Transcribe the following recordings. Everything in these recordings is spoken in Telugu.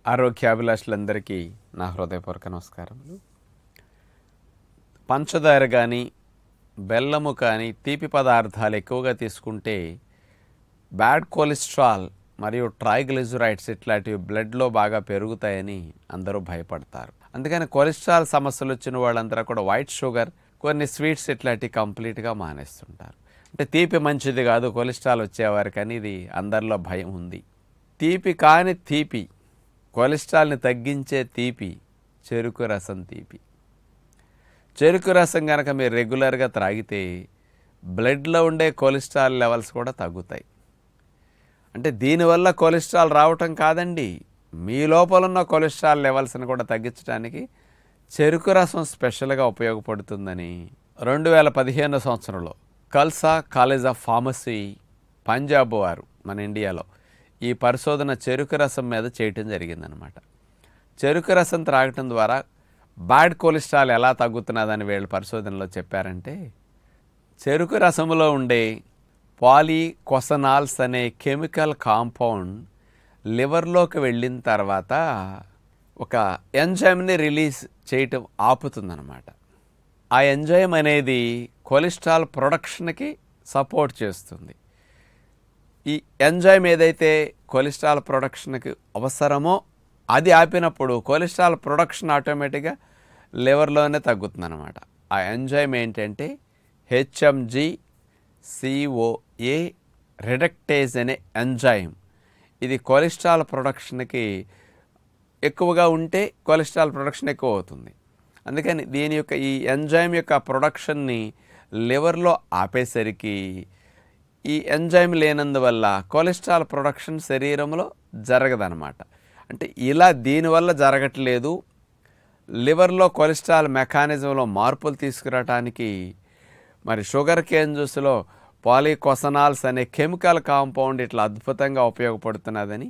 ఆరోగ్యాభిలాషులందరికీ నా హృదయపూర్వక నమస్కారములు పంచదార కానీ బెల్లము కానీ తీపి పదార్థాలు ఎక్కువగా తీసుకుంటే బ్యాడ్ కొలెస్ట్రాల్ మరియు ట్రైగ్లిజరైడ్స్ ఇట్లాంటివి బ్లడ్లో బాగా పెరుగుతాయని అందరూ భయపడతారు అందుకని కొలెస్ట్రాల్ సమస్యలు వచ్చిన వాళ్ళందరూ కూడా వైట్ షుగర్ కొన్ని స్వీట్స్ ఇట్లాంటివి కంప్లీట్గా మానేస్తుంటారు అంటే తీపి మంచిది కాదు కొలెస్ట్రాల్ వచ్చేవారికి అని ఇది అందరిలో భయం ఉంది తీపి కాని తీపి కొలెస్ట్రాల్ని తగ్గించే తీపి చెరుకు రసం తీపి చెరుకు రసం కనుక మీరు రెగ్యులర్గా త్రాగితే బ్లడ్లో ఉండే కొలెస్ట్రాల్ లెవెల్స్ కూడా తగ్గుతాయి అంటే దీనివల్ల కొలెస్ట్రాల్ రావటం కాదండి మీ లోపల ఉన్న కొలెస్ట్రాల్ లెవెల్స్ని కూడా తగ్గించడానికి చెరుకు రసం స్పెషల్గా ఉపయోగపడుతుందని రెండు వేల పదిహేను సంవత్సరంలో Khalsa college of pharmacy Punjab వారు మన ఇండియాలో ఈ పరిశోధన చెరుకు రసం మీద చేయటం జరిగిందనమాట చెరుకు రసం త్రాగటం ద్వారా బ్యాడ్ కొలెస్ట్రాల్ ఎలా తగ్గుతున్నదని వీళ్ళు పరిశోధనలో చెప్పారంటే చెరుకు రసములో ఉండే పాలీకొసనాల్స్ అనే కెమికల్ కాంపౌండ్ లివర్లోకి వెళ్ళిన తర్వాత ఒక ఎంజైమ్ని రిలీజ్ చేయటం ఆపుతుందన్నమాట ఆ ఎంజైమ్ అనేది కొలెస్ట్రాల్ ప్రొడక్షన్కి సపోర్ట్ చేస్తుంది ఈ ఎంజైమ్ ఏదైతే కొలెస్ట్రాల్ ప్రొడక్షన్కి అవసరమో అది ఆపినప్పుడు కొలెస్ట్రాల్ ప్రొడక్షన్ ఆటోమేటిక్గా లివర్లోనే తగ్గుతుందన్నమాట ఆ ఎంజైమ్ ఏంటంటే హెచ్ఎంజి సిఓఏ రిడక్టేజ్ అనే ఎంజైమ్ ఇది కొలెస్ట్రాల్ ప్రొడక్షన్కి ఎక్కువగా ఉంటే కొలెస్ట్రాల్ ప్రొడక్షన్ ఎక్కువ అవుతుంది అందుకని దీని యొక్క ఈ ఎంజైమ్ యొక్క ప్రొడక్షన్ని లివర్లో ఆపేసరికి ఈ ఎంజైమ్ లేనందువల్ల కొలెస్ట్రాల్ ప్రొడక్షన్ శరీరంలో జరగదనమాట అంటే ఇలా దీనివల్ల జరగట్లేదు లివర్లో కొలెస్ట్రాల్ మెకానిజంలో మార్పులు తీసుకురావటానికి మరి షుగర్ కేన్ జ్యూస్లో పాలీకొసనాల్స్ అనే కెమికల్ కాంపౌండ్ ఇట్లా అద్భుతంగా ఉపయోగపడుతున్నదని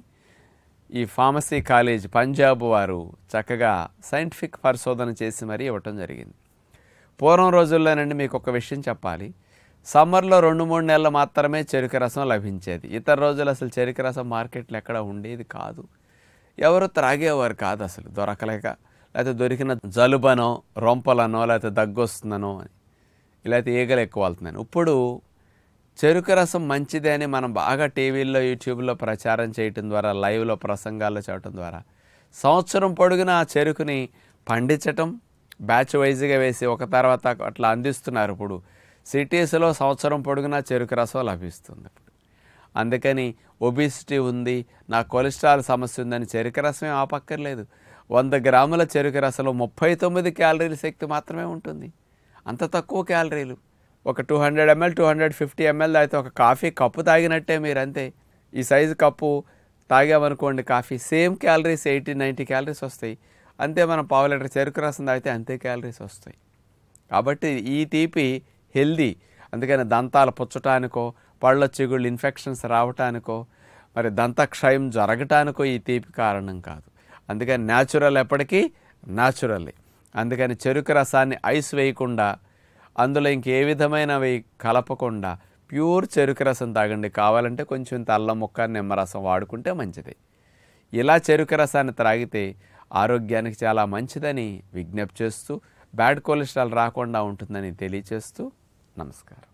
ఈ ఫార్మసీ కాలేజ్ పంజాబ్ వారు చక్కగా సైంటిఫిక్ పరిశోధన చేసి మరీ ఇవ్వటం జరిగింది పూర్వం రోజుల్లోనండి మీకు ఒక విషయం చెప్పాలి సమ్మర్లో రెండు మూడు నెలలు మాత్రమే చెరుకు రసం లభించేది ఇతర రోజులు అసలు చెరుకు రసం మార్కెట్లో ఎక్కడ ఉండేది కాదు ఎవరు త్రాగేవారు కాదు అసలు దొరకలేక లేకపోతే దొరికిన జలుబనో రొంపలనో లేకపోతే దగ్గొస్తుందనో అని లేకపోతే ఈగలు ఎక్కువ వెళ్తున్నాను ఇప్పుడు చెరుకు రసం మంచిదే అని మనం బాగా టీవీల్లో యూట్యూబ్లో ప్రచారం చేయటం ద్వారా లైవ్లో ప్రసంగాల్లో చేయటం ద్వారా సంవత్సరం పొడుగున ఆ చెరుకుని పండించటం బ్యాచ్ వైజ్గా వేసి ఒక తర్వాత అట్లా అందిస్తున్నారు ఇప్పుడు సిటీస్లో సంవత్సరం పొడుగునా చెరుకు రసం లభిస్తుంది ఇప్పుడు అందుకని ఒబిసిటీ ఉంది నా కొలెస్ట్రాల్ సమస్య ఉందని చెరుకు రసమే ఆపక్కర్లేదు వంద గ్రాముల చెరుకు రసంలో ముప్పై తొమ్మిది క్యాలరీల శక్తి మాత్రమే ఉంటుంది అంత తక్కువ క్యాలరీలు ఒక two hundred ML two hundred fifty ML అయితే ఒక కాఫీ కప్పు తాగినట్టే మీరు అంతే ఈ సైజు కప్పు తాగామనుకోండి coffee same calories eighty ninety calories వస్తాయి అంతే మనం పావు లీటర్ చెరుకు రసం తాగితే అంతే క్యాలరీస్ వస్తాయి కాబట్టి ఈ తీపి హెల్దీ అందుకని దంతాలు పుచ్చటానికో పళ్ళ చిగుళ్ళు ఇన్ఫెక్షన్స్ రావటానికో మరి దంతక్షయం జరగటానికో ఈ తీపి కారణం కాదు అందుకని న్యాచురల్ ఎప్పటికీ న్యాచురల్లే అందుకని చెరుకు రసాన్ని ఐస్ వేయకుండా అందులో ఇంకే విధమైనవి కలపకుండా ప్యూర్ చెరుకు రసం తాగండి కావాలంటే కొంచెం తల్ల ముక్క నిమ్మరసం వాడుకుంటే మంచిది ఇలా చెరుకు రసాన్ని త్రాగితే ఆరోగ్యానికి చాలా మంచిదని విజ్ఞప్తి చేస్తూ బ్యాడ్ కొలెస్ట్రాల్ రాకుండా ఉంటుందని తెలియచేస్తూ నమస్కారం